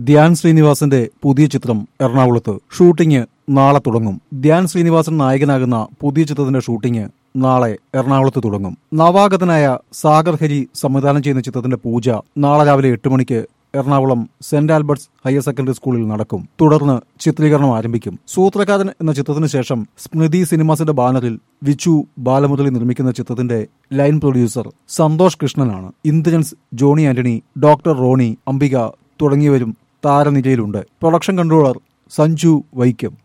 ധ്യാൻ ശ്രീനിവാസന്റെ പുതിയ ചിത്രം എറണാകുളത്ത് ഷൂട്ടിംഗ് നാളെ തുടങ്ങും ധ്യാൻ ശ്രീനിവാസൻ നായകനാകുന്ന പുതിയ ചിത്രത്തിന്റെ ഷൂട്ടിംഗ് നാളെ എറണാകുളത്ത് തുടങ്ങും നവാഗതനായ സാഗർ ഹരി സംവിധാനം ചെയ്യുന്ന ചിത്രത്തിന്റെ പൂജ നാളെ രാവിലെ എട്ട് മണിക്ക് Ernakulam saint Albert's higher secondary സ്കൂളിൽ നടക്കും തുടർന്ന് ചിത്രീകരണം ആരംഭിക്കും സൂത്രകാരൻ എന്ന ചിത്രത്തിന് ശേഷം സ്മൃതി സിനിമാസിന്റെ ബാനറിൽ വിച്ചു ബാലമുരളി നിർമ്മിക്കുന്ന ചിത്രത്തിന്റെ ലൈൻ പ്രൊഡ്യൂസർ സന്തോഷ് കൃഷ്ണനാണ് Indrans Johny Antony doctor Roni Ambika തുടങ്ങിയവരും താരനിരയിലുണ്ട് പ്രൊഡക്ഷൻ കൺട്രോളർ സഞ്ജു വൈക്കം